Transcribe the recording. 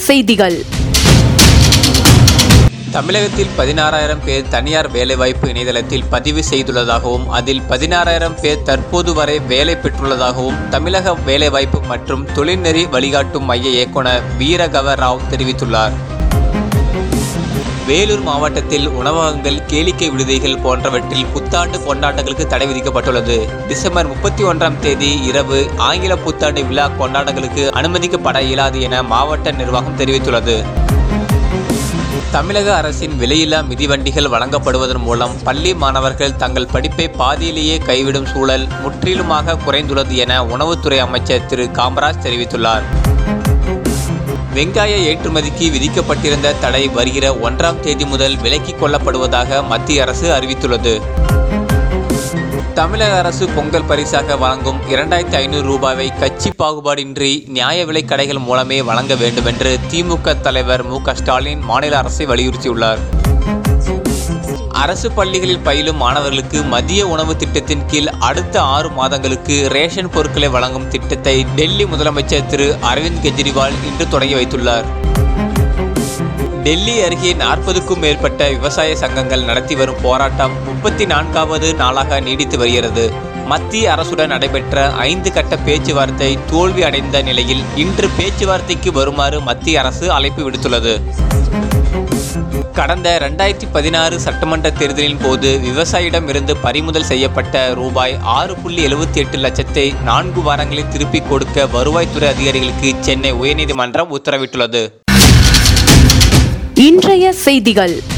செய்திகள் தமிழகத்தில் பதினாறாயிரம் பேர் தனியார் வேலைவாய்ப்பு இணையதளத்தில் பதிவு செய்துள்ளதாகவும் அதில் பதினாறாயிரம் பேர் தற்போது வரை வேலை பெற்றுள்ளதாகவும் தமிழக வேலைவாய்ப்பு மற்றும் தொழில்நெறி வழிகாட்டும் மைய இயக்குனர் வீரகவ ராவ் தெரிவித்துள்ளார் வேலூர் மாவட்டத்தில் உணவகங்கள் கேளிக்கை விடுதிகள் போன்றவற்றில் புத்தாண்டு கொண்டாட்டங்களுக்கு தடை விதிக்கப்பட்டுள்ளது டிசம்பர் முப்பத்தி ஒன்றாம் தேதி இரவு ஆங்கில புத்தாண்டு விழா கொண்டாட்டங்களுக்கு அனுமதிக்கப்பட இயலாது என மாவட்ட நிர்வாகம் தெரிவித்துள்ளது தமிழக அரசின் விலையில்லா மிதிவண்டிகள் வழங்கப்படுவதன் மூலம் பள்ளி மாணவர்கள் தங்கள் படிப்பை பாதியிலேயே கைவிடும் சூழல் முற்றிலுமாக குறைந்துள்ளது என உணவுத்துறை அமைச்சர் திரு காமராஜ் தெரிவித்துள்ளார் வெங்காய ஏற்றுமதிக்கு விதிக்கப்பட்டிருந்த தடை வருகிற ஒன்றாம் தேதி முதல் விலக்கிக் கொள்ளப்படுவதாக மத்திய அரசு அறிவித்துள்ளது தமிழக அரசு பொங்கல் பரிசாக வழங்கும் இரண்டாயிரத்தி ஐநூறு ரூபாயை கட்சி பாகுபாடின்றி நியாய விலைக் கடைகள் மூலமே வழங்க வேண்டும் என்று திமுக தலைவர் மு க ஸ்டாலின் மாநில அரசை வலியுறுத்தியுள்ளார் அரசு பள்ளிகளில் பயிலும் மாணவர்களுக்கு மதிய உணவு திட்டத்தின் கீழ் அடுத்த ஆறு மாதங்களுக்கு ரேஷன் பொருட்களை வழங்கும் திட்டத்தை டெல்லி முதலமைச்சர் திரு அரவிந்த் கெஜ்ரிவால் இன்று தொடங்கி வைத்துள்ளார் டெல்லி அருகே நாற்பதுக்கும் மேற்பட்ட விவசாய சங்கங்கள் நடத்தி வரும் போராட்டம் முப்பத்தி நான்காவது நாளாக நீடித்து வருகிறது மத்திய அரசுடன் நடைபெற்ற ஐந்து கட்ட பேச்சுவார்த்தை தோல்வி அடைந்த நிலையில் இன்று பேச்சுவார்த்தைக்கு வருமாறு மத்திய அரசு அழைப்பு விடுத்துள்ளது கடந்த ரெண்டாயிரத்தி பதினாறு சட்டமன்ற தேர்தலின் போது விவசாயிடம் இருந்து பறிமுதல் செய்யப்பட்ட ரூபாய் ஆறு புள்ளி எழுபத்தி எட்டு லட்சத்தை நான்கு வாரங்களில் திருப்பிக் கொடுக்க வருவாய்த்துறை அதிகாரிகளுக்கு சென்னை உயர்நீதிமன்றம் உத்தரவிட்டுள்ளது இன்றைய செய்திகள்